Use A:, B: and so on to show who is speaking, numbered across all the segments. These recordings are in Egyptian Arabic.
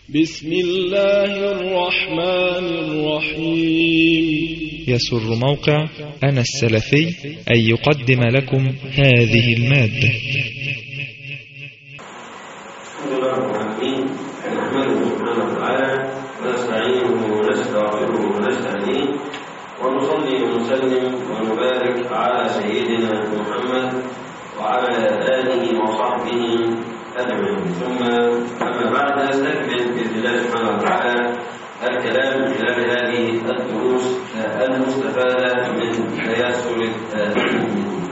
A: بسم الله الرحمن الرحيم
B: يسر موقع أنا السلفي أن يقدم لكم هذه المادة
C: الحمد لله رب العالمين نحمده سبحانه وتعالى ونستعينه ونستغفره ونستهديه ونصلي ونسلم ونبارك على سيدنا محمد وعلى آله وصحبه أجمعين ثم أما بعد نستكمل بإذن الله سبحانه وتعالى الكلام من خلال هذه الدروس المستفادة من آيات سورة المؤمنون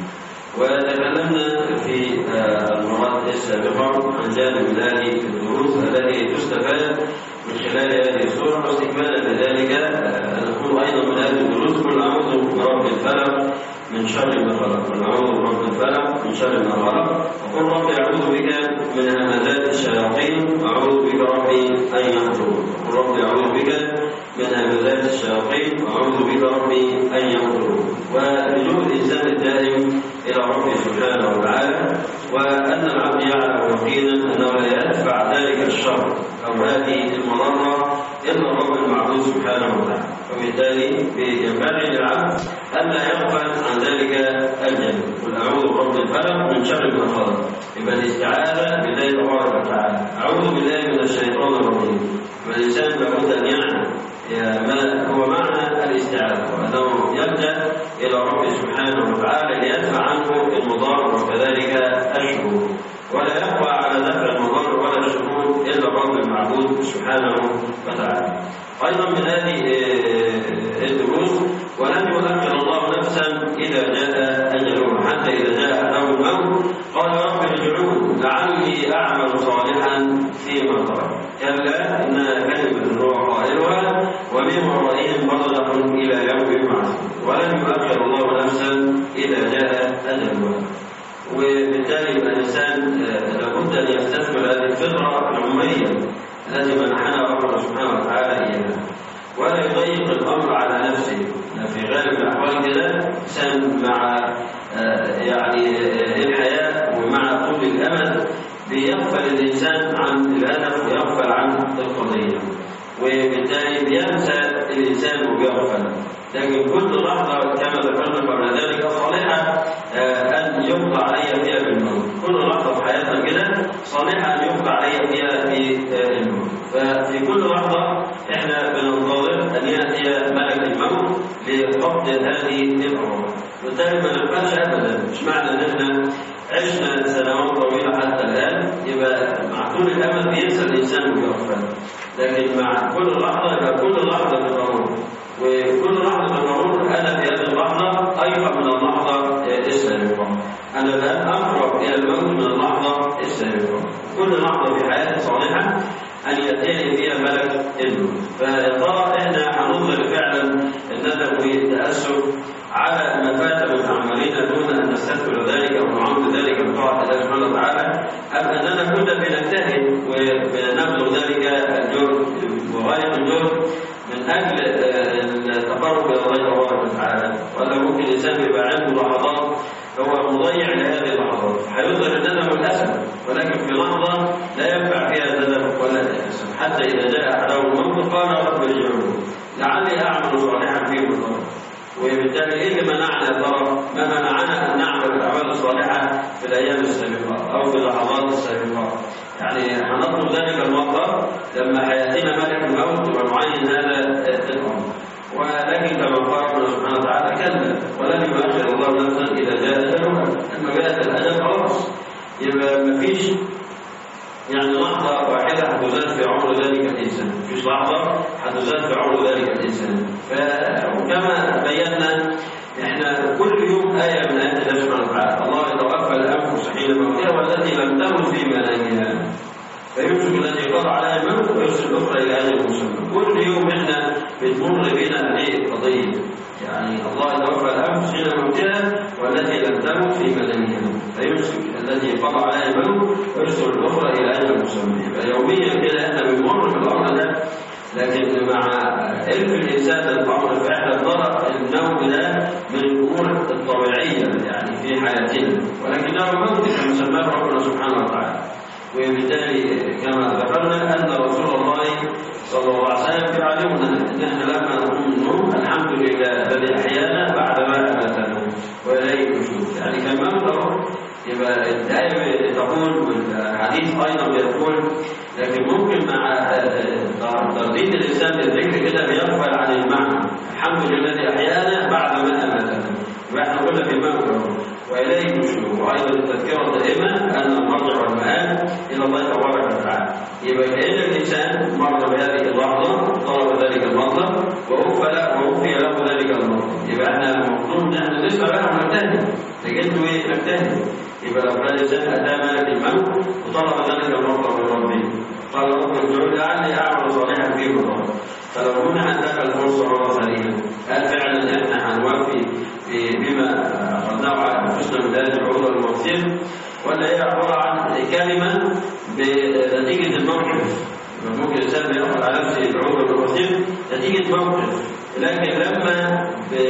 C: وتكلمنا في المرات السابقة عن جانب من هذه الدروس التي تستفاد من خلال هذه السورة واستكمالا لذلك نقول أيضا من هذه الدروس قل أعوذ برب الفلق من شر ما خلق قل أعوذ برب الفلق من شر ما خلق وقل رب أعوذ بك من همزات الشياطين أعوذ بك ربي أن يحضرون قل رب أعوذ بك من همزات الشياطين أعوذ بك ربي أن يحضرون ولجوء الإنسان الدائم إلى ربه سبحانه وتعالى وأن العبد يعلم يقينا أنه لا يدفع ذلك الشر أو هذه المضرة إلا الرب المعبود سبحانه وتعالى وبالتالي ينبغي للعبد ألا يغفل عن ذلك الجنة قل أعوذ برب الفلق من شر ما خلق يبقى الاستعاذة بالله تبارك وتعالى أعوذ بالله من الشيطان الرجيم والإنسان لابد أن يعلم ما هو معنى الاستعاذة وأنه يلجأ إلى ربه سبحانه وتعالى ليدفع عنه المضار وكذلك الشرور ولا يقوى على دفع المضار ولا الشرور إلا الرب المعبود سبحانه وتعالى أيضا من هذه الدروس ولن يؤخر الله نفسا إذا جاء أجلها حتى إذا جاء له الموت قال رب ارجعون لعلي أعمل صالحا فيما ترك كلا إنها كلمة هو قائلها ومن ورائهم برزخ إلى يوم يبعثون ولن يؤخر الله نفسا إذا جاء أجلها وبالتالي الإنسان لابد أن يستثمر هذه الفطرة العمرية التي منحنا ربنا سبحانه وتعالى إياها ولا يضيق الأمر على نفسه في غالب الأحوال كده إنسان مع يعني الحياة ومع طول الأمل بيغفل الإنسان عن الهدف ويغفل عن القضية وبالتالي بينسى الإنسان وبيغفل لكن كل لحظة كما ذكرنا قبل ذلك صالحة أن يقضى علي فيها بالموت كل لحظة في حياتنا كده صالحة أن يقضى علي فيها في الموت ففي كل لحظة إحنا بننتظر أن يأتي ملك الموت لقبض هذه الأرواح وبالتالي ما نغفلش أبدا مش معنى أن إحنا عشنا سنوات طويلة حتى الآن يبقى مع طول الأمل بينسى الإنسان ويغفل لكن مع كل لحظة يبقى كل لحظة بتمر وكل لحظة بتمر أنا في هذه اللحظة أيقظ من اللحظة السابقة أنا الآن أقرب إلى الموت من اللحظة السابقة كل لحظة في حياتي صالحة أن يأتيني فيها ملك الموت فترى إحنا هنظهر فعلا الندم والتأسف على ما فات من أعمالنا دون أن نستثمر ذلك أو نعود ذلك بطاعة الله سبحانه وتعالى أم أننا كنا بنجتهد وبنبذل ذلك الجهد وغاية الجهد من أجل التقرب إلى الله تبارك وتعالى ولا ممكن الإنسان يبقى عنده لحظات هو مضيع لهذه اللحظات هيظهر الندم والأسف ولكن في لحظة لا ينفع فيها الندم ولا الأسف حتى إذا جاء أحدهم الموت قال رب ارجعون لعلي أعمل صالحا فيما ترك وبالتالي ايه اللي منعنا يا ترى؟ ما منعنا ان نعمل الاعمال الصالحه في الايام السابقه او في اللحظات السابقه. يعني هنطلب ذلك الوقت لما هياتينا ملك الموت ونعين هذا الامر. ولكن كما قال ربنا سبحانه وتعالى كلا ولن يؤخر الله نفسا اذا جاء اجلها لما جاءت الاجل خلاص يبقى ما فيش يعني لحظة واحدة هتزاد في عمر ذلك الإنسان مفيش لحظة هتزاد في عمر ذلك الإنسان فكما بينا احنا كل يوم آية من آيات الله سبحانه وتعالى الله يتوفى الأنفس حين موتها والتي لم تمت في منامها فيمسك التي قضى عليها الموت ويرسل الأخرى إلى أجل مسمى كل يوم احنا بتمر بنا هذه القضية يعني الله يتوفى الأنفس حين موتها والتي لم تمت في منامها فيمسك التي قضى عليها الموت ويرسل الأخرى إلى أجل مسمى يبقى يوميا كده احنا بنمر بالأمر ده لكن مع علم الإنسان الأمر فإحنا نرى النوم ده من الأمور الطبيعية يعني في حياتنا ولكنه موت كما سماه ربنا سبحانه وتعالى وبالتالي كما ذكرنا أن رسول الله مع ترديد الإنسان للذكر كده بيغفل عن المعنى الحمد لله الذي أحيانا بعد ما أماتنا يبقى احنا قلنا في الموت وإليه النشور وأيضا التذكرة دائما أن المرجع والمآل إلى الله تبارك وتعالى يبقى كأن الإنسان مر بهذه اللحظة طلب ذلك المطلب ووفى له ووفي له ذلك المطلب يبقى احنا المفروض ان احنا لسه بقى ونجتهد لقيت ايه نجتهد يبقى لو كان الانسان اتى ملك الموت وطلب ذلك المطلب من ربه قال رب ارجعوا لعلي اعمل صالحا فيه الله فلو منع ذاك الفرصه مره ثانيه هل فعلا احنا هنوفي بما اخذناه على انفسنا من هذه العروض والمواسير ولا هي عباره عن كلمه بنتيجه الموقف ممكن الانسان بياخذ على نفسه العروض والمواسير نتيجه موقف لكن لما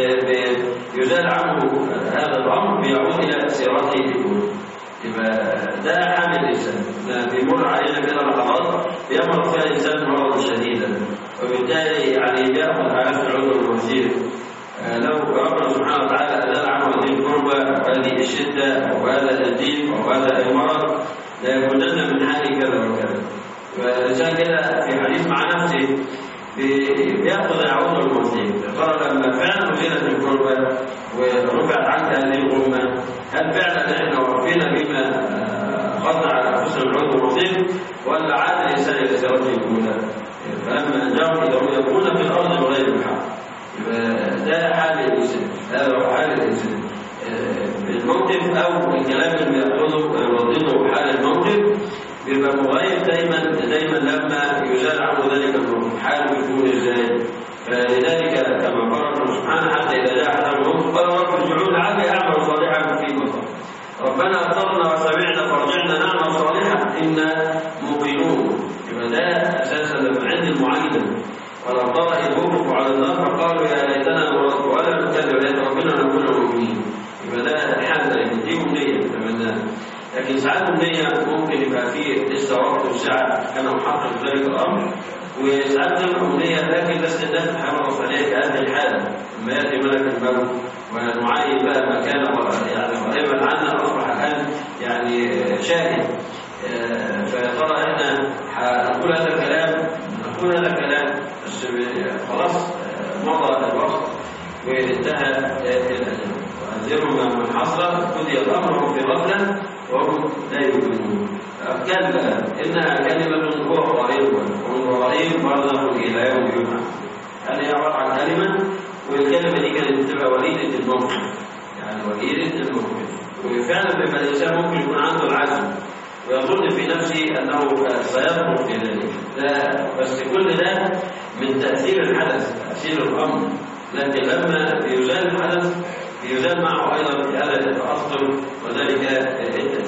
C: يزال عنه هذا الامر بيعود الى سيرته الاولى يبقى ده حال الانسان بيمر علينا كده لحظات بيمر فيها الانسان مرضا شديدا وبالتالي يعني بياخذ على نفسه العذر والوزير لو ربنا سبحانه وتعالى ازال عنه هذه الكربه وهذه الشده او هذا الضيق او هذا المرض ليكونن من حال كذا وكذا فالانسان كده في حديث مع نفسه بياخذ العود والموثيق قال لما فعلا أزيلت الكربة ورفعت عنك هذه الأمة هل فعلا احنا وفينا بما أخذنا على أنفسنا العود والموثيق ولا عاد الإنسان إلى سيرته الأولى فلما جاءوا إذا هم يكون في الأرض بغير الحق ده حال الإنسان هذا هو حال الإنسان الموقف أو الكلام اللي بيأخذه يردده حال الموقف بيبقى مغاير دايما دايما لما يزال عنه ذلك الموقف حاله بيكون ازاي فلذلك كما قال الله سبحانه حتى اذا جاء احد الموت قال رب ارجعون لعلي اعمل صالحا فيما ترك ربنا ابصرنا وسمعنا فارجعنا نعمل صالحا انا موقنون يبقى ده اساسا لما عند المعين ولو ترى اذ وقفوا على النار فقالوا يا ليتنا نرد ولا نكذب ليت ربنا نكون مؤمنين يبقى ده حال لكن دي امنيه نتمناها لكن ساعات النية ممكن يبقى فيه لسه وقت والساعة كان محقق ذلك الأمر وساعات تبقى أمنية لكن لست الناس تحرص عليك هذه الحالة لما يأتي ملك الموت ونعاين بقى مكانه يعني قريبا عنا أصبح الآن يعني شاهد فيا ترى احنا هنقول هذا الكلام نقول هذا الكلام بس خلاص مضى الوقت وانتهى الأجل وأنذرهم من حصل قضي الأمر في غفلة وهم لا يؤمنون كلا إنها كلمة هو قائلها ومن قائل برزخ إلى يوم يبعث هذه عبارة عن كلمة والكلمة دي كانت بتبقى وليدة الموقف يعني وليدة الموقف وفعلا بيبقى الإنسان ممكن يكون عنده العزم ويظن في نفسه أنه سيخرج في ذلك لا بس كل ده من تأثير الحدث تأثير الأمر لكن لما يزال الحدث يزال معه أيضا في هذا التأثر وذلك التأثير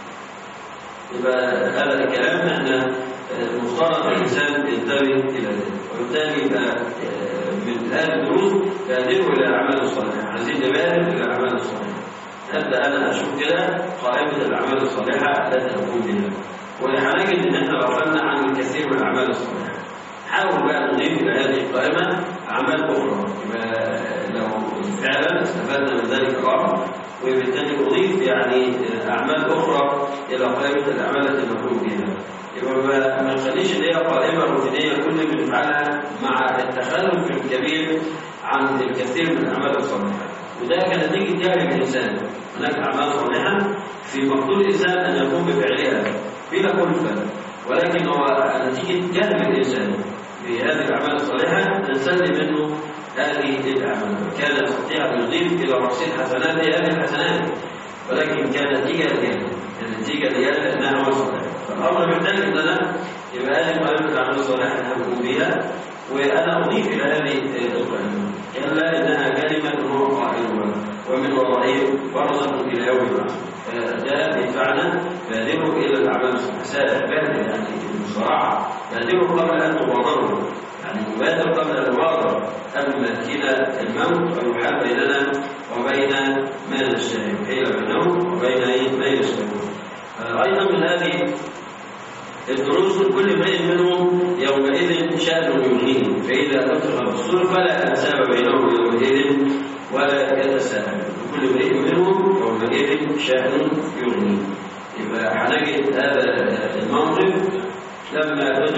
C: يبقى هذا الكلام احنا مفترض الإنسان ينتبه إلى ذلك وبالتالي يبقى من هذه الدروس بادروا إلى الأعمال الصالحة عايزين نبادر إلى الأعمال الصالحة أبدأ أنا أشوف كده قائمة الأعمال الصالحة التي أقوم بها وهنجد إن احنا غفلنا عن الكثير من الأعمال الصالحة حاول بقى نضيف إلى هذه القائمة أعمال أخرى يبقى لو فعلا استفدنا من ذلك الأمر وبالتالي أضيف يعني أعمال أخرى إلى قائمة الأعمال التي نقوم بها يبقى ما نخليش اللي هي قائمة روتينية كل بنفعلها مع التخلف الكبير عن الكثير من الأعمال الصالحة وده كان نتيجة جهل الإنسان هناك أعمال صالحة في مقدور الإنسان أن يقوم بفعلها بلا كلفة ولكن هو نتيجة جهل الإنسان في هذه الأعمال الصالحة نسلم منه هذه الأعمال كان يستطيع أن يضيف إلى رصيد حسناته هذه الحسنات ولكن كان نتيجة لجهل النتيجة لجهل أنها هو صالح فالأمر محتاج أن أنا يبقى هذه قائمة الأعمال الصالحة أنا أقوم بها وأنا أضيف إلى هذه القائمة كلا إنها كلمة هو قائلها ومن ورائهم برزخ إلى يوم البعث فده يدفعنا بادروا إلى الأعمال الصالحة بادر يعني بصراحة بادروا قبل أن تبادروا يعني مبادر قبل المبادرة قبل ما يأتينا الموت ويحال بيننا وبين ما نشتهي حيل بينهم وبين ما يشتهون أيضا من هذه الدروس كل امرئ منهم يومئذ شأن يغنيه فإذا نفخ في الصور فلا أنساب بينهم يومئذ ولا يتساءل كل امرئ منهم يومئذ شأن يغنيه يبقى هنجد هذا الموقف لما بدأ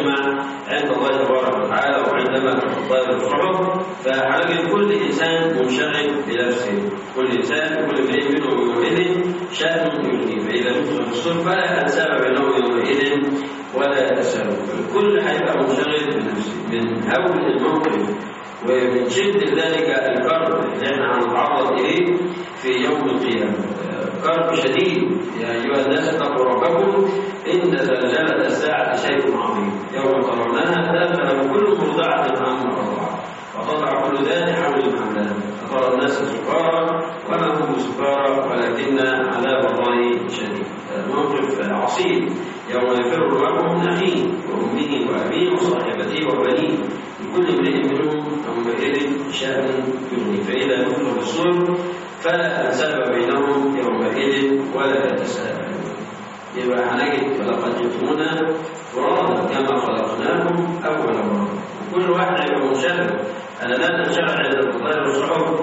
C: تجتمع عند الله تبارك وتعالى وعندما تطير الصحف فحاجة كل إنسان منشغل بنفسه كل إنسان كل امرئ منهم يومئذ شأن يغنيه فإذا نفخ في الصور فلا أنساب بينهم يومئذ ولا يتساءل الكل هيبقى منشغل بنفسه من هول الموقف ومن شدة ذلك الكرب اللي احنا هنتعرض إليه في يوم القيامة كرب شديد يا أيها الناس اتقوا ربكم إن زلزلة الساعة شيء عظيم يوم ترونها تذهل كل مرضعة عما أرضعت وتضع كل ذات حول حملها فترى الناس سكارى وما هم سكارى ولكن عذاب الله شديد الموقف عصيب يوم يفر المرء من أخيه وأمه وأبيه وصاحبته وبنيه لكل امرئ منهم يومئذ شأن يغني فإذا نفخ في الصور فلا أنساب بينهم يومئذ ولا يتساءلون يبقى هنجد ولقد جئتمونا فرادا كما خلقناكم أول مرة وكل واحد هيبقى منشغل أنا لا أنشغل عند الطير والصحف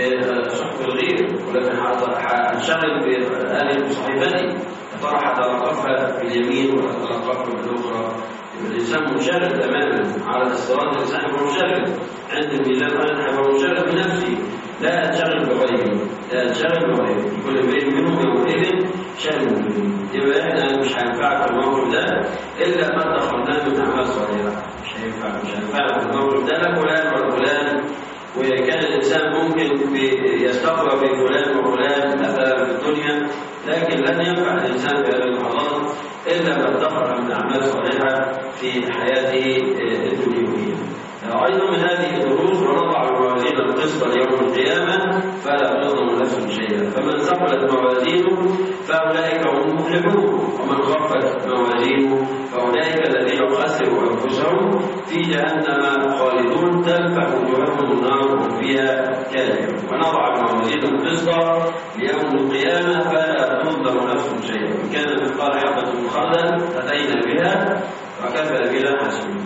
C: بصحف الغير ولكن هنشغل بآل صحيفتي يا ترى هتلقفها باليمين ولا هتلقفها بالأخرى الإنسان منشغل تماما على الصراط الإنسان هو منشغل عند الميزان أنا هبقى منشغل بنفسي لا أنشغل بغيري لا أنشغل بغيري كل امرئ منهم يومئذ شأن مبين يبقى إحنا مش هينفعك في الموقف ده إلا ما دخلناه من أعمال صالحة مش هينفع مش هينفعك في الموقف ده لا فلان ولا فلان وكان الإنسان ممكن يستقوى في فلان وفلان مثلا في الدنيا لكن لن ينفع الإنسان في هذه اللحظات إلا ما ادخر من أعمال صالحة في حياته الدنيوية. أيضا من هذه الدروس ونضع الموازين القسط ليوم القيامة فلا تظلم نفس شيئا فمن ثقلت موازينه فأولئك هم المفلحون ومن خفت موازينه فأولئك الذين خسروا أنفسهم في جهنم خالدون تلفح وجوههم النار وهم فيها كاذبون ونضع الموازين القسط ليوم القيامة فلا تظلم نفس شيئا إن كان مثقال حبة من خردل أتينا بها وكفى بنا حسبين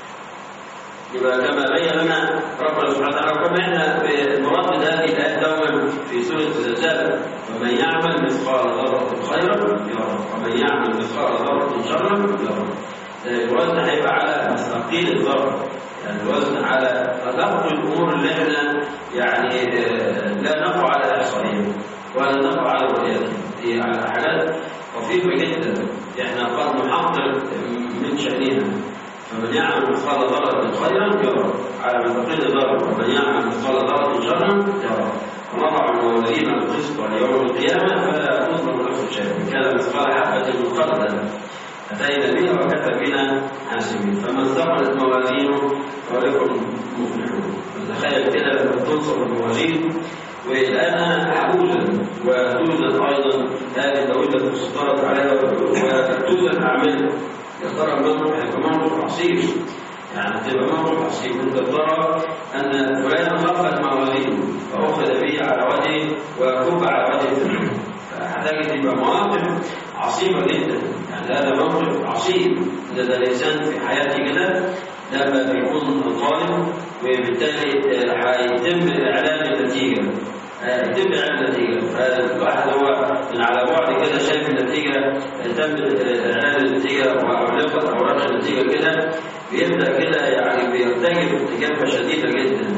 C: يبقى كما بين لنا ربنا سبحانه وتعالى وكما احنا بنردد هذه الايه دوما في سوره الزلزال ومن يعمل مثقال ذره خيرا يرى ومن يعمل مثقال ذره شرا يرى الوزن هيبقى على مستقيل الذره يعني الوزن على تلقي الامور اللي احنا يعني لا نقع على احصائها ولا نقع على رؤيتها هي على حاجات طفيفه جدا احنا قد نحقق من شانها فمن يعمل مثقال ذرة خيرا يرى على مستقيل ذرة ومن يعمل مثقال ذرة شرا يرى ونضع الموازين القسط ليوم القيامة فلا تظلم نفس شيء إن كان مثقال حبة من خردل أتينا بها وكفى بنا حاسبين فمن ثقلت موازينه فولكم مفلحون تخيل كده لما تنصب الموازين والآن حوزا وتوزن أيضا هذه الدولة تستطرد عليها وتوزن أعمالها يا ترى الموقف هيبقى موقف عصيب يعني تبقى موقف عصيب انت ترى ان فلان خفت موازينه فاخذ به على وجهه وكب على وجهه فهتجد يبقى مواقف عصيبه جدا يعني هذا موقف عصيب ان ده الانسان في حياته كده لما بيكون ظالم وبالتالي هيتم اعلان النتيجه يتم اعلان النتيجه الواحد هو من على بعد كده شايف النتيجه تم اعلان النتيجه واعلقت اوراق النتيجه كده بيبدا كده يعني بيرتجف ارتجافه شديده جدا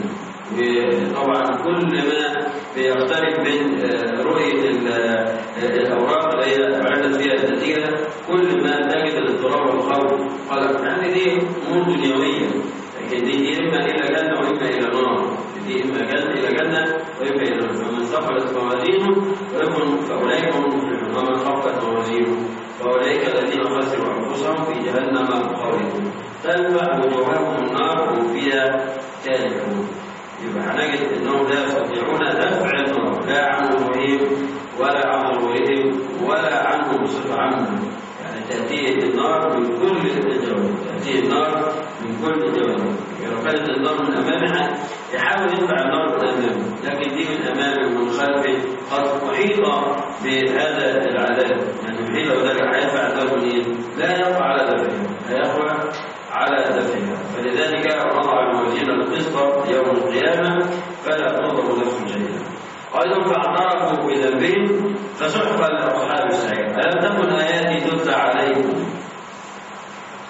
C: وطبعا كل ما بيقترب من رؤيه الاوراق اللي هي اعلنت فيها النتيجه كل ما تجد الاضطراب والخوف قلق يعني دي امور دنيويه لكن دي اما الى جنه واما الى نار دي اما جنه الى جنه واما الى نار فمن ثقلت موازينه فيكن فاولئك هم المفلحون ومن خفت موازينه فاولئك الذين خسروا انفسهم في جهنم خالدون تلفح وجوههم النار وهم فيها كالحون يبقى هنجد انهم لا يستطيعون دفع النار لا عن وجوههم ولا عن ظهورهم ولا عنهم بصفه عامه يعني تاتيه النار من كل الجوانب تاتيه النار من كل الجوانب لو كانت النار من امامها يحاول يدفع النار من امامه لكن دي من امامه ومن خلفه قد احيط بهذا العذاب يعني احيط بذلك هيدفع النار منين؟ لا يقع على دفعها هيقع على دفعها فلذلك وضع الموازين القسط يوم القيامه فلا تظلم نفس شيئا ايضا فاعترفوا بذنبهم فسحقا لاصحاب السعير الم تكن اياتي تتلى عليكم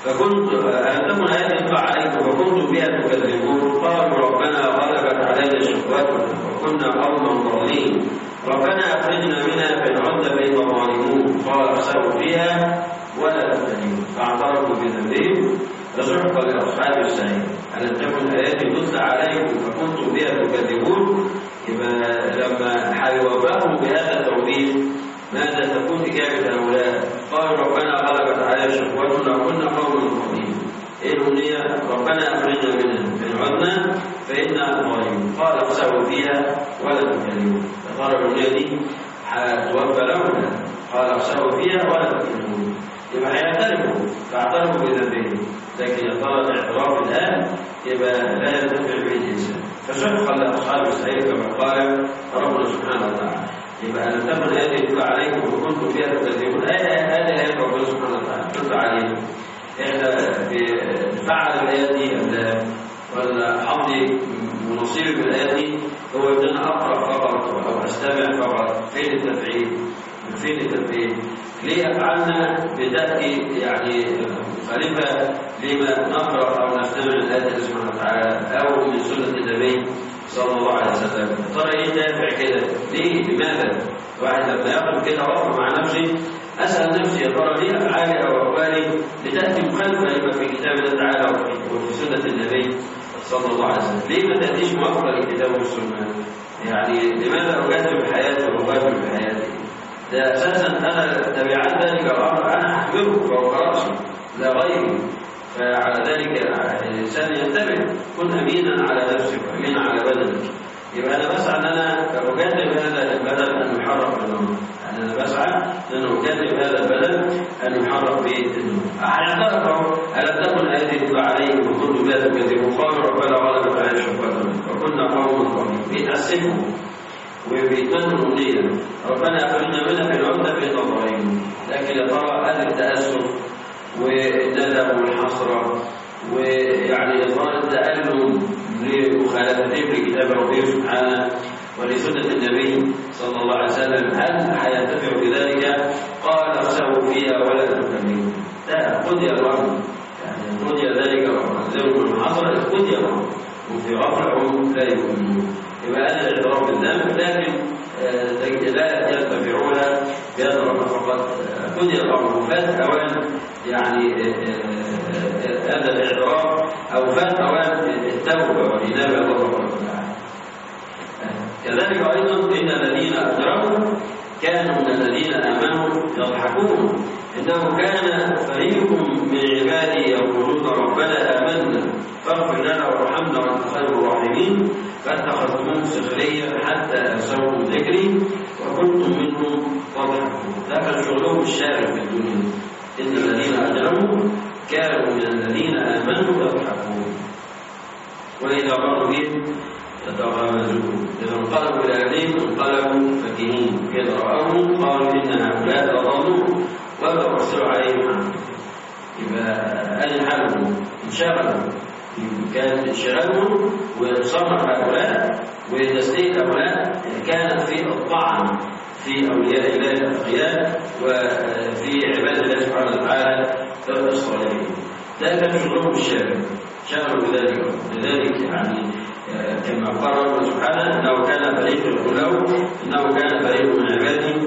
C: فكنت أن تكن آيات تتلى عليكم فكنتم بها تكذبون قالوا ربنا غلبت علينا شقوتنا وكنا قوما ضالين ربنا أخرجنا منها فإن عدنا فإنا ظالمون قال اخسروا فيها ولا تفتنون فاعترفوا بذنبهم فسحقا لأصحاب السعير ألم تكن آياتي تتلى عليكم فكنتم بها تكذبون يبقى لما حيوافقوا بهذا التوبيخ ماذا تكون إجابة هؤلاء؟ قالوا ربنا غلبت علينا شقوتنا وكنا قوما ظالمين ايه الأمنية؟ ربنا أخرجنا منها فإن عدنا فإنا ظالمون قال اخسأوا فيها ولا تكلمون فقال الأمنية دي هتوفى لهم قال اخسأوا فيها ولا تكلمون يبقى هيعترفوا فاعترفوا بذنبهم لكن يا ترى الاعتراف الآن يبقى لا ينتفع به الإنسان فشق لأصحاب السعير كما قال ربنا سبحانه وتعالى يبقى لم تكن هذه تتلى عليكم وكنتم فيها تكذبون آية هذه آيات ربنا سبحانه وتعالى تتلى علينا احنا فعل الآيات دي أم لا ولا حظي ونصيبي بالآيات دي هو إن أنا أقرأ فقط أو أستمع فقط فين التفعيل؟ فين التفعيل؟ ليه أفعالنا بتأتي يعني مخالفة لما نقرأ أو نستمع الآيات الله سبحانه وتعالى أو من سنة النبي صلى الله عليه وسلم ترى ايه دافع كده ليه لماذا واحد لما يقف كده وقف مع نفسي اسال نفسي يا ترى ليه افعالي او اقوالي بتاتي مخالفه لما في كتاب الله تعالى وفي, وفي سنه النبي صلى الله عليه وسلم ليه ما تاتيش موافقه للكتاب والسنه يعني لماذا اجدد بحياتي واغادر بحياتي ده اساسا انا تبعات ذلك الامر انا احمله فوق راسي لا غيري فعلى ذلك الانسان ينتبه كن امينا على نفسك وامينا على بدنك يبقى انا بسعى ان انا اجنب هذا البدن ان يحرك بالنور يعني انا بسعى ان انا اجنب هذا البدن ان يحرك بالنور احيانا الم تكن ايدي تتلى عليهم وكنتم بها تكذبون قالوا ربنا غلبت علينا شقوتنا وكنا قوما ظالمين بيتاسفوا وبيتمنوا الامنيه ربنا اخرجنا منها في العدة في الظالمين لكن يا ترى هذا التاسف والندم والحسرة ويعني إظهار التألم لمخالفتهم لكتاب ربه سبحانه ولسنة النبي صلى الله عليه وسلم هل حينتفع بذلك؟ قال اخسأوا فيها ولا تكملوا لا قضي الأمر يعني قضي ذلك الأمر لو من حصل قضي الأمر وفي غفلهم لا يؤمنون يبقى هذا الاعتراف بالذنب لكن لا ينتفعون بهذا الأمر فقط قضي الأمر وفات أوان يعني هذا الاعتراف او فات اوان التوبه والانابه الى الله سبحانه وتعالى كذلك ايضا ان الذين اجرموا كانوا من الذين امنوا يضحكون انه كان فريق من عبادي يقولون ربنا امنا فاغفر لنا وارحمنا وانت خير الراحمين فاتخذتموه سخريا حتى انسوكم ذكري وكنتم منهم تضحكون ده كان شغلهم الشاغل في الدنيا إن الذين أجرموا كانوا من الذين آمنوا يضحكون وإذا مروا بهم يتغامزون إذا انقلبوا إلى أهلهم انقلبوا فكهين إذا رأوهم قالوا إن هؤلاء لضالون وما أرسلوا عليهم عنهم يبقى أهل حالهم انشغلوا كان انشغالهم وصنع هؤلاء وتسلية هؤلاء كانت في الطعن في أولياء الله الأتقياء وفي عباد الله سبحانه وتعالى الصالحين ده كان شغلهم الشاغل شغلوا بذلك لذلك يعني كما قال الله سبحانه انه كان فريق له انه كان فريق من عبادي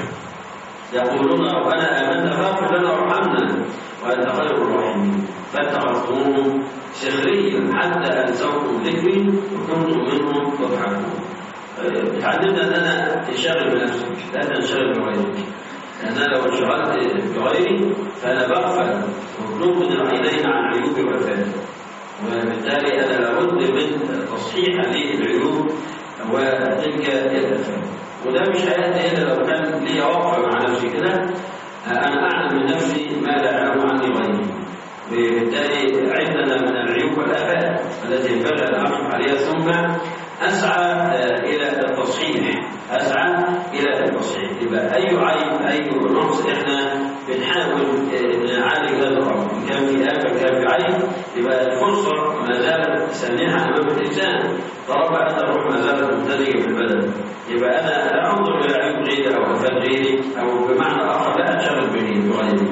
C: يقولون ربنا امنا فاغفر لنا وارحمنا وانت خير الراحمين فاتخذتموهم سخريا حتى انسوكم ذكري وكنتم منهم تضحكون اتعلمنا ان انا انشغل بنفسي لا تنشغل بغيرك لان انا لو انشغلت بغيري فانا بغفل وبنغمض العينين عن عيوبي وافاتي وبالتالي انا لابد من تصحيح هذه العيوب وتلك الافات وده مش هياتي الا لو كان لي وقفه مع نفسي كده انا اعلم من نفسي ما لا يعلم عني غيري وبالتالي عندنا من العيوب والافات التي ينبغي ان اقف عليها ثم اسعى الى التصحيح اسعى الى التصحيح يبقى اي عيب اي نقص احنا بنحاول نعالج هذا الامر ان كان في افه كان في عيب يبقى الفرصه ما زالت سامحه امام الانسان طالما ان الروح ما زالت ممتلئه بالبدن يبقى انا لا انظر الى عيوب غيري او افات غيري او بمعنى اخر لا انشغل به بغيري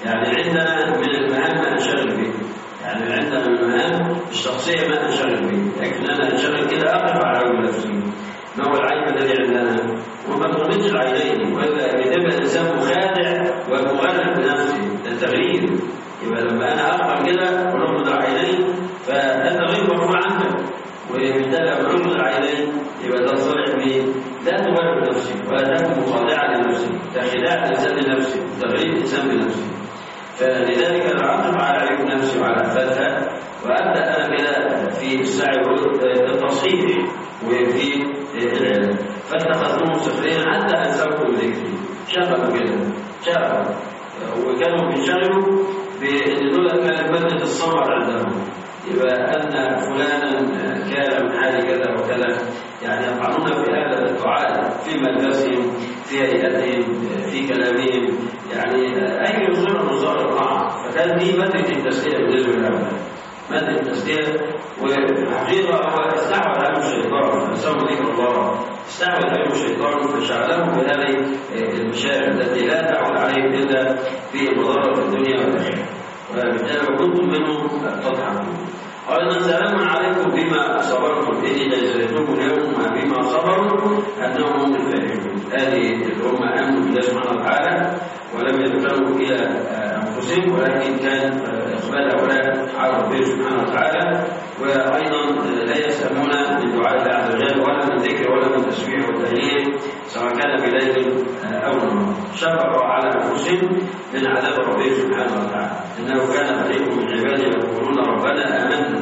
C: يعني عندنا من المهام ما انشغل به يعني عندنا من المهام الشخصيه ما انشغل به لكن انا انشغل كده اقف على عيب نفسي ما هو العيب الذي عندنا وما تغمضش العينين والا بتبقى الانسان مخادع ومغرق بنفسه ده تغيير يبقى لما انا اقف كده ونغمض العينين فده تغيير مرفوع عنك وبالتالي لما نغمض العينين يبقى ده صالح مين؟ لا تغرق نفسك ولا تكن مخادعا لنفسك ده خداع الانسان لنفسه تغيير الانسان بنفسه فلذلك انا اعطف على عيوب نفسي وعلى افاتها وابدا انا كده في السعي التصحيح وفي العلم فاتخذتهم سفرين حتى انسوكم ذكري شغلوا كده شغلوا وكانوا بيشغلوا بان دول كانت ماده الصبر عندهم يبقى ان فلانا كان من حال كذا وكذا يعني يطعنون في هذا الدعاء في ملبسهم في هيئتهم في كلامهم يعني اي صوره من صور الطعن فكان دي ماده التسليه بالنسبه لهم ماده التسليه والحقيقه هو استعوذ عليهم الشيطان فنسوا ذكر الله استعوذ عليهم الشيطان فشغلهم بهذه المشاعر التي لا تعود عليهم الا في المضره في الدنيا والاخره وبالتالي وكنتم منهم تضحكون أيضا سلام عليكم بما صبرتم إني جزيتم اليوم بما صبروا أنهم هم الفائزون هذه الأمة آمنوا بالله سبحانه وتعالى ولم يدخلوا إلى أنفسهم ولكن كان إقبال هؤلاء على ربهم سبحانه وتعالى وأيضا لا يسأمون من دعاء الله عز وجل ولا من ذكر ولا من تسبيح والتهليل سواء كان بليل أو نهار شفقوا على أنفسهم من عذاب ربهم سبحانه وتعالى إنه كان فريق من عبادي يقولون ربنا آمنا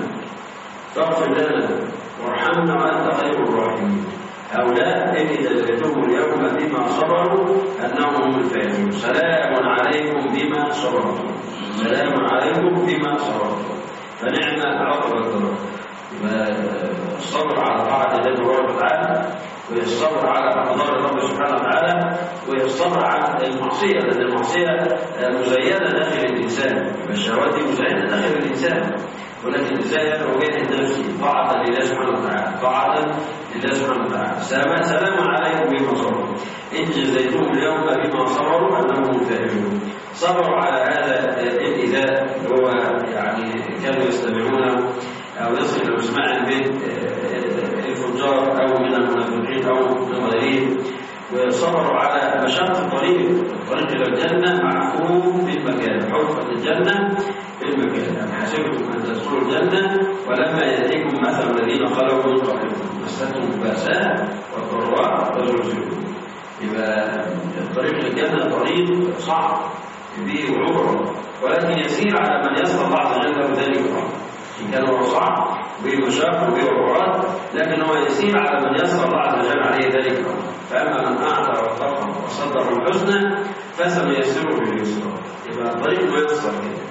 C: فاغفر لنا وارحمنا وأنت خير الراحمين هؤلاء إني جزيتهم اليوم بما صبروا أنهم هم الفائزون سلام عليكم بما صبرتم سلام عليكم بما صبرتم فنعم عقب الضرر الصبر على طاعة الله تبارك وتعالى والصبر على أقدار الرب سبحانه وتعالى والصبر على المعصية لأن المعصية مزينة داخل الإنسان الشهوات دي مزينة داخل الإنسان ولكن ازاي يدعو بين نفسي طاعة لله سبحانه وتعالى طاعة لله سبحانه وتعالى سلام سلام عليكم بما صبروا إن جزيتم اليوم بما صبروا أنهم فاعلون صبروا على هذا الإيذاء اللي هو يعني كانوا يستمعونه أو يصل إلى مسمع من الفجار أو من المنافقين أو من غيرهم وصبروا على مشقة الطريق الطريق إلى الجنة معفوف في المكان حفظ الجنة في المكان أم حسبتم أن تدخلوا الجنة ولما يأتيكم مثل الذين خلوا من قبلكم مستهم البأساء والضراء وزلزلوا يبقى الطريق للجنة طريق صعب فيه عبرة ولكن يسير على من يسر الله عز وجل له ذلك الأمر إن كان هو صعب وبه مشاق وبه عبرات لكن هو يسير على من يسر الله عز وجل عليه ذلك الأمر فأما من أعطى واتقى وصدق الحسنى فسنيسره باليسرى يبقى الطريق ميسر كده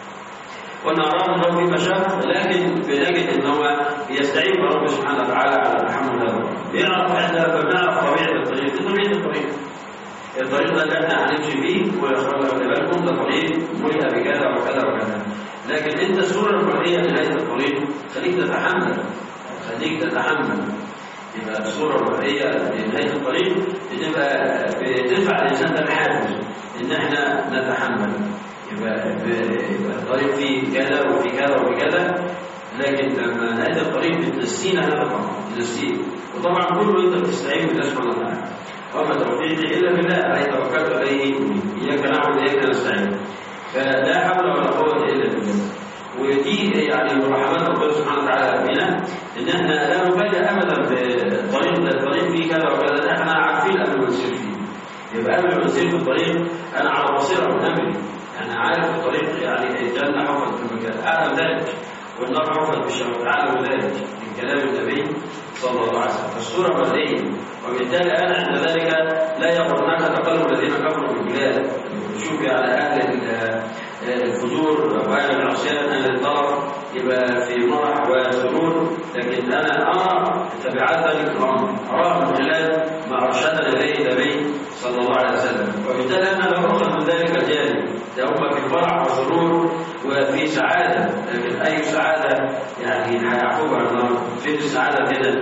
C: قلنا رغم انه في مشاق لكن بنجد ان هو يستعين برب سبحانه وتعالى على تحمل هذا بيعرف احنا بنعرف طبيعه الطريق دي طبيعه الطريق الطريق ده اللي احنا هنمشي فيه ويخرج خلي بالكم ده طريق ملئ بكذا وكذا وكذا لكن انت الصوره الفرعيه لنهايه الطريق خليك تتحمل خليك تتحمل يبقى الصوره الفرعيه لنهايه الطريق بتبقى بتدفع الانسان ده الحافز ان احنا نتحمل يبقى يبقى الطريق فيه كذا وفي كذا وفي كذا لكن لما نهايه الطريق بتنسينا هذا الامر بتنسيه وطبعا كله انت بتستعين بالله سبحانه وتعالى وما توفيقي الا بالله عليه توكلت عليه اياك نعبد واياك نستعين فلا حول ولا قوه الا بالله ودي يعني من رحمات ربنا سبحانه وتعالى بنا ان احنا لا نفاجئ ابدا بالطريق ده الطريق فيه كذا وكذا احنا عارفين قبل ما نسير فيه يبقى قبل ما نسير في الطريق انا على بصيره من امري انا عارف الطريق يعني الجنه حفظت في المكان اعلم ذلك والنار حفظت بالشهوات اعلم ذلك من كلام النبي صلى الله عليه وسلم فالصوره مرئيه وبالتالي انا عند ذلك لا يغرنك تقلب الذين كفروا في البلاد شوفي على اهل الفجور واهل العصيان اهل الطرف يبقى في مرح وسرور لكن انا ارى تبعات ذلك الامر اراه من خلال ما ارشدنا اليه النبي صلى الله عليه وسلم وبالتالي انا لا اخذ من ذلك الجانب ده هم في فرح وسرور وفي سعاده لكن اي سعاده يعني هيعقبها النار فين السعاده كده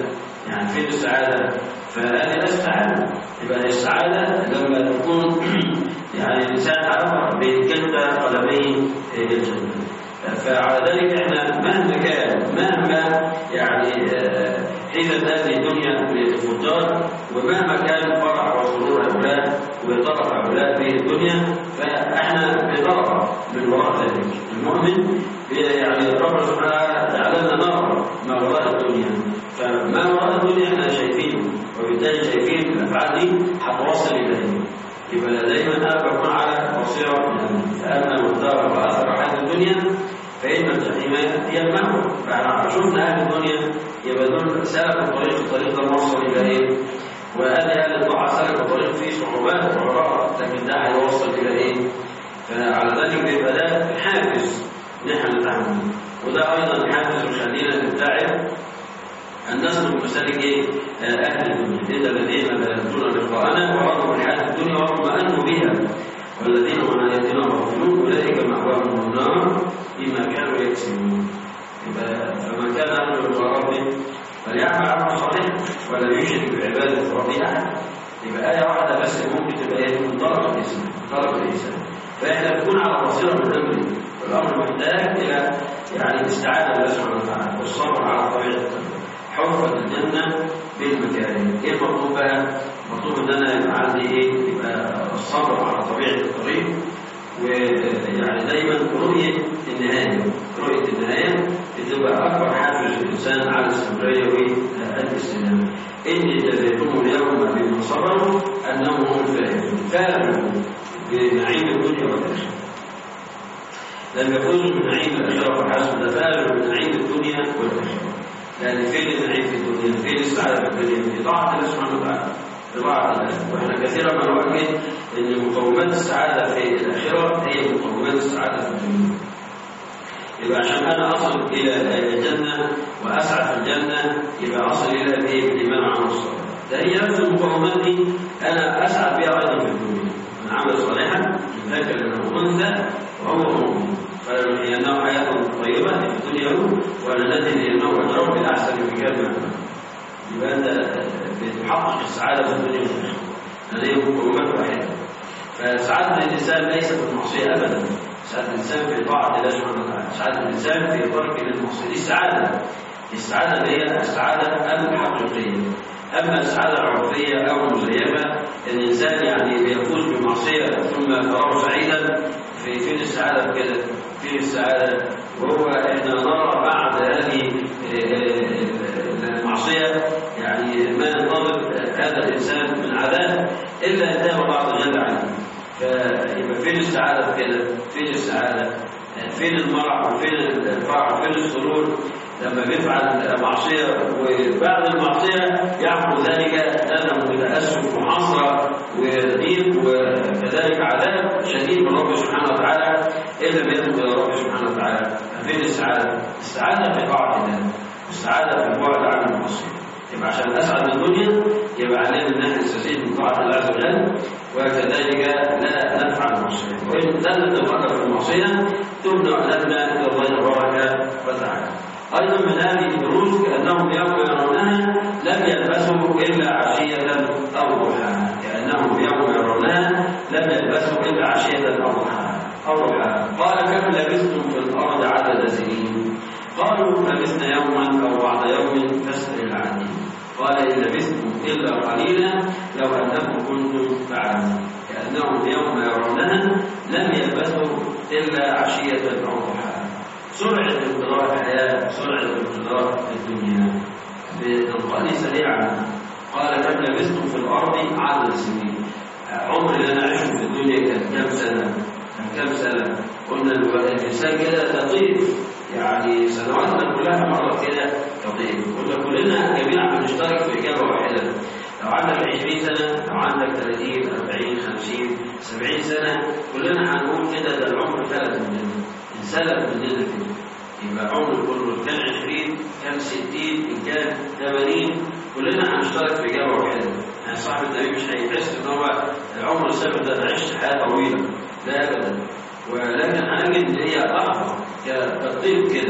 C: يعني فين السعادة فهذه لا السعادة يبقى السعادة لما تكون يعني الإنسان عرف بكلتا قدمي الجنة فعلى ذلك احنا مهما كان مهما يعني حيلة هذه الدنيا للفجار ومهما كان فرح وسرور هؤلاء وطرف هؤلاء في الدنيا فاحنا بطرف من وراء ذلك المؤمن يعني ربنا سبحانه وتعالى جعلنا نرى ما وراء الدنيا فما وراء الدنيا احنا شايفينه وبالتالي شايفين الافعال دي هتوصل اليه يبقى دايما انا بكون على بصيره من فاما من دار واثر حياه الدنيا فإن الجحيم هي المأوى فاحنا شفنا أهل الدنيا يبقى دول سلكوا الطريق الطريق ده موصل إلى إيه؟ وأهل أهل الطاعة سلكوا الطريق فيه صعوبات وعراء لكن ده هيوصل إلى إيه؟ فعلى ذلك بيبقى ده حافز نحن نتعامل وده أيضا حافز يخلينا نبتعد أن نسلك مسالك إيه؟ أهل الدنيا إن الذين لا يرجون لقاءنا ورضوا بالحياة الدنيا واطمأنوا بها والذين هم عن آياتنا غافلون أولئك مأواهم النار بما كانوا يكسبون فمن كان يرجو لقاء ربه فليعمل عملا صالحا ولا يشرك بعبادة ربه أحد يبقى آية واحدة بس ممكن تبقى إيه؟ من طرف الإنسان طرف الإنسان فإحنا نكون على بصيرة من أمره والأمر محتاج إلى يعني استعادة بالله سبحانه وتعالى والصبر على طبيعة حفظ الجنة بالمكاره ايه المطلوب بقى؟ المطلوب ان انا يبقى عندي ايه؟ يبقى الصبر على طبيعة الطريق ويعني دايما رؤية النهاية رؤية النهاية بتبقى أكبر حافز للإنسان على الاستمرارية والاستسلام إن جزيتهم اليوم بما صبروا أنهم هم الفائزون فازوا بنعيم الدنيا والآخرة لم يفوزوا بنعيم الآخرة فحسب ده فازوا بنعيم الدنيا والآخرة لأن فين النعيم في الدنيا فين السعادة في الدنيا في طاعة الله سبحانه وتعالى بطاعة الله وإحنا كثيرا ما نؤكد أن مقومات السعادة في الآخرة هي مقومات السعادة في الدنيا يبقى عشان أنا أصل إلى الجنة وأسعى في الجنة يبقى أصل إلى الإيه بالإيمان وعمل الصالح ده هي نفس المقومات دي أنا أسعد بها أيضا في الدنيا من عمل صالحا من ذكر أنه أنثى وهو مؤمن فلنحيينه حياة طيبة في الدنيا ولنجزينه أجرهم بالأحسن من كان يبقى أنت بتحقق السعادة في الدنيا والآخرة هذه مقومات واحدة فسعادة الإنسان ليست بالمعصية أبدا سعادة الإنسان في طاعة الله سبحانه وتعالى سعادة الإنسان في ترك للمعصية دي السعادة السعادة اللي هي السعادة الحقيقية أما السعادة العرفية أو المزيفة الإنسان يعني بيفوز بمعصية ثم تراه سعيدا في فين السعادة في كده فين السعادة وهو إحنا نرى بعد هذه المعصية يعني ما ننتظر هذا الإنسان من عذاب إلا أن تاب بعض جل عليه فيبقى فين السعادة في كده فين السعادة فين المرح وفين الفرح وفين السرور لما بيفعل معصية وبعد المعصية يعمل ذلك ندم وتأسف وحسرة وضيق وكذلك عذاب شديد من رب سبحانه وتعالى إن لم يتوب إلى رب سبحانه وتعالى فين السعادة؟ السعادة في طاعة الله السعادة في البعد عن المعصية يبقى عشان أسعد الدنيا يبقى علينا إن احنا نستزيد من طاعة الله عز وجل وكذلك لا نفعل المعصية وإن زلت القدر في المعصية تمنع لنا إلى الله تبارك وتعالى أيضا من هذه الدروس كأنهم يوم يرونها لم يلبسوا إلا عشية أو ضحاها كأنهم يوم يرونها لم يلبسوا إلا عشية أو ضحاها أو ضحاها قال كم لبثتم في الأرض عدد سنين قالوا لبثنا يوما أو بعض يوم فاسأل العديد قال إن لبثتم إلا قليلا لو أنكم كنتم تعلمون كأنهم يوم يرونها لم يلبثوا إلا عشية أو ضحاها سرعة انقضاء الحياة سرعة انقضاء الدنيا بتنقلي سريعا قال كم لبثتم في الأرض عدد سنين عمر اللي أنا أعيشه في الدنيا كان كم سنة كان كم سنة قلنا الإنسان كده لطيف يعني سنواتنا كلها مرة كده لطيف قلنا كلنا جميعا بنشترك في إجابة واحدة لو عندك 20 سنة لو عندك 30 40 50 70 سنة كلنا هنقول كده ده العمر فلت مننا انسلب مننا كده يبقى عمر كله كان 20 كان 60 ان كان 80 كلنا هنشترك في اجابه واحده يعني صاحب النبي مش هيحس ان هو العمر السابق ده انا عشت حياه طويله لا ابدا ولكن هنجد ان هي لحظه كتطبيق كده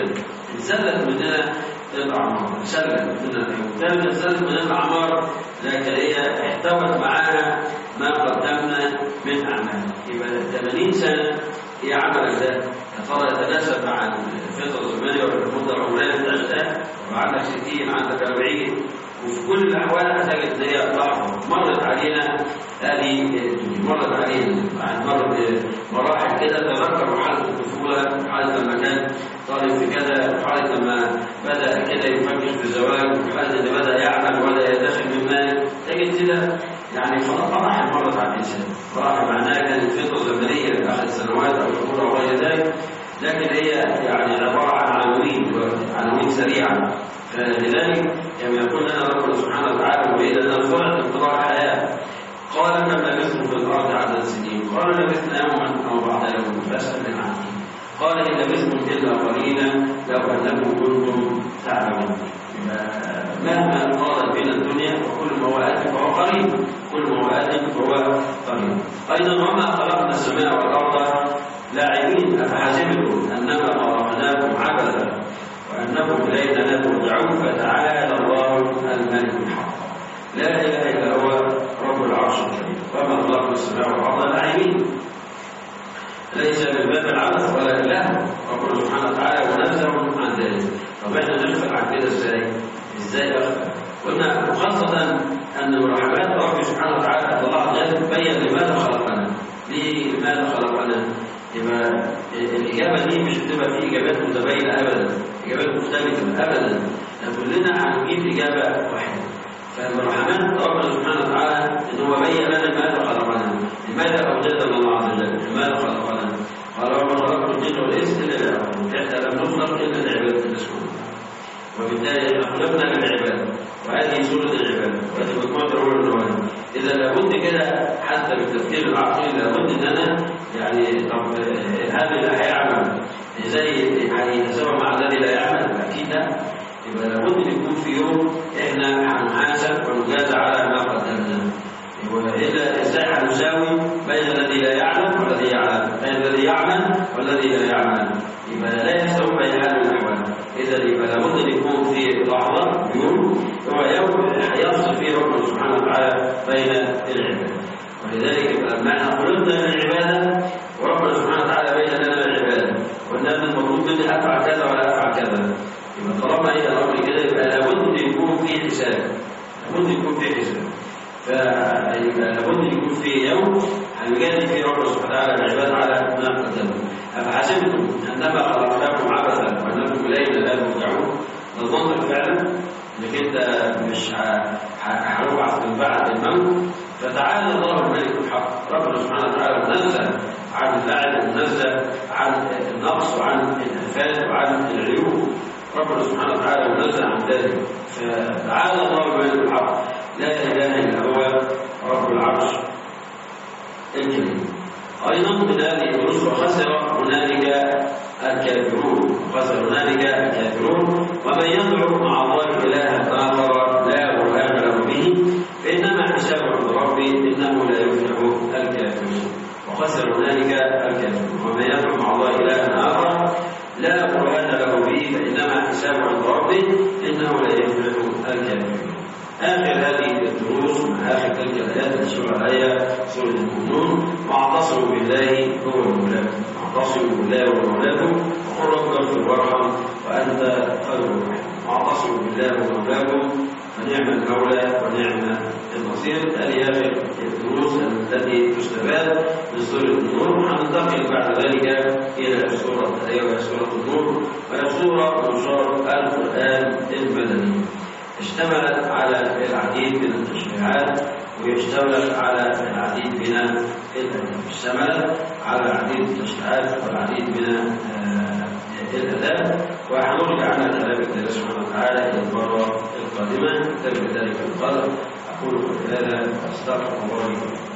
C: انسلت مننا الأعمار سلت مننا وبالتالي انسلت مننا الأعمار لكن هي احتوت معاها ما قدمنا من أعمال يبقى 80 سنة هي عمل ده يا ترى يتناسب مع الفترة الزمنية ولا المدة العمرية اللي انت عشتها وعندك 60 عندك 40 وفي كل الأحوال هتجد إن هي لحظة مرت علينا هذه الدنيا مرت علينا بعد مرت مراحل كده تذكر مرحلة الطفولة مرحلة لما كان طالب في كذا مرحلة لما بدأ كده يفكر في الزواج مرحلة اللي بدأ يعمل ولا يدخل من مال تجد كده يعني مراحل مرت على الإنسان مراحل معناها كانت فترة زمنية لأحد السنوات أو شهور أو غير ذلك لكن هي يعني عبارة عن عناوين عناوين سريعة فلذلك كما يقول لنا ربنا سبحانه وتعالى وإذا لنا سرعة انقضاء الحياة قال كم لبثتم في الأرض عدد سنين قال لبثنا يوما أو بعد يوم فاسأل العالمين قال إن لبثتم إلا قليلا لو أنكم كنتم تعلمون مهما طالت بنا الدنيا وكل ما هو آت فهو قريب كل ما هو آت فهو قريب أيضا وما خلقنا السماء والأرض لاعبين أفحسبتم أنما خلقناكم عبثا وأنكم إلينا لا ترجعون فتعالى الله الملك الحق لا إله إلا هو رب العرش الكريم وما خلقنا السماء والأرض لاعبين ليس من باب العبث ولا اللهو ربنا سبحانه وتعالى منزه عن ذلك طب احنا نغفل عن كده ازاي؟ ازاي اغفل؟ قلنا خاصة أن من رحمات ربي سبحانه وتعالى الله عز بين لماذا خلقنا؟ ليه لماذا خلقنا؟ يبقى الإجابة دي مش بتبقى في إجابات متباينة أبدا إجابات مختلفة أبدا كلنا هنجيب إجابة واحدة فمن رحمات ربنا سبحانه وتعالى إن هو بين لنا لماذا خلقنا لماذا أوجدنا الله عز وجل لماذا خلقنا قال وما خلقت الجن والإنس إلا ليعبدون حتى لم نخلق إلا لعبادة الله سبحانه وبالتالي احنا خلقنا للعبادة وهذه سورة العبادة وهذه مجموعة الأول النوادي إذا لابد كده حتى بالتفكير العقلي لابد إن أنا يعني طب هذا اللي هيعمل زي هيتساوى مع الذي لا يعمل أكيد لا يبقى لابد ان يكون في يوم احنا هنحاسب ونجازى على ما قدمنا واذا ازاي هنساوي بين الذي لا يعلم والذي يعلم بين الذي يعمل والذي لا يعمل يبقى لا يستوي بين حال من الاحوال اذا يبقى لابد ان يكون في لحظه يوم هو يوم يفصل فيه ربنا سبحانه وتعالى بين العباد ولذلك يبقى لما احنا خلقنا للعباده وربنا سبحانه وتعالى بين لنا العباده وان المطلوب مني افعل كذا ولا افعل كذا يبقى طالما هي الامر كده يبقى لابد يكون في حساب لابد يكون في حساب فيبقى لابد يكون في يوم هيجازي فيه ربنا سبحانه وتعالى العباد على ما قدموا افحسبتم انما خلقناكم عبثا وانكم الينا لا ترجعون نظنك فعلا انك انت مش هنبعث من بعد الموت فتعالى الله الملك الحق ربنا سبحانه وتعالى منزه عن اللعب منزه عن النقص وعن الافات وعن العيوب ربنا سبحانه وتعالى منزه عن ذلك فتعالى الله الملك الحق لا اله الا هو رب العرش الكريم ايضا من هذه الدروس وخسر هنالك الكافرون خسر هنالك الكافرون ومن يدعو مع الله الها اخر لا برهان له به فانما حسابه عند ربي انه لا يفلح الكافرون وخسر هنالك الكافرون ومن يدعو مع الله الها اخر لا برهان له به فانما حسابه عند ربه انه لا يفلح الكافرون اخر هذه الدروس من اخر تلك الايات من سوره الايه سوره المؤمنون واعتصموا بالله هو مولاكم واعتصموا بالله هو مولاكم وقل رب اغفر وارحم وانت خير الراحمين واعتصموا بالله هو مولاكم ونعم المولى ونعم النصير هذه اخر الدروس التي تستفاد من سوره النور وننتقل بعد ذلك الى السوره ايها سوره النور وهي سوره من سور القران المدني اشتملت على العديد من التشريعات واشتملت على العديد من الاداب اشتملت على العديد من التشريعات والعديد من الاداب وهنرجع عنها كلام الله سبحانه وتعالى الى المره القادمه نكتفي بذلك القدر اقول قولي هذا واستغفر الله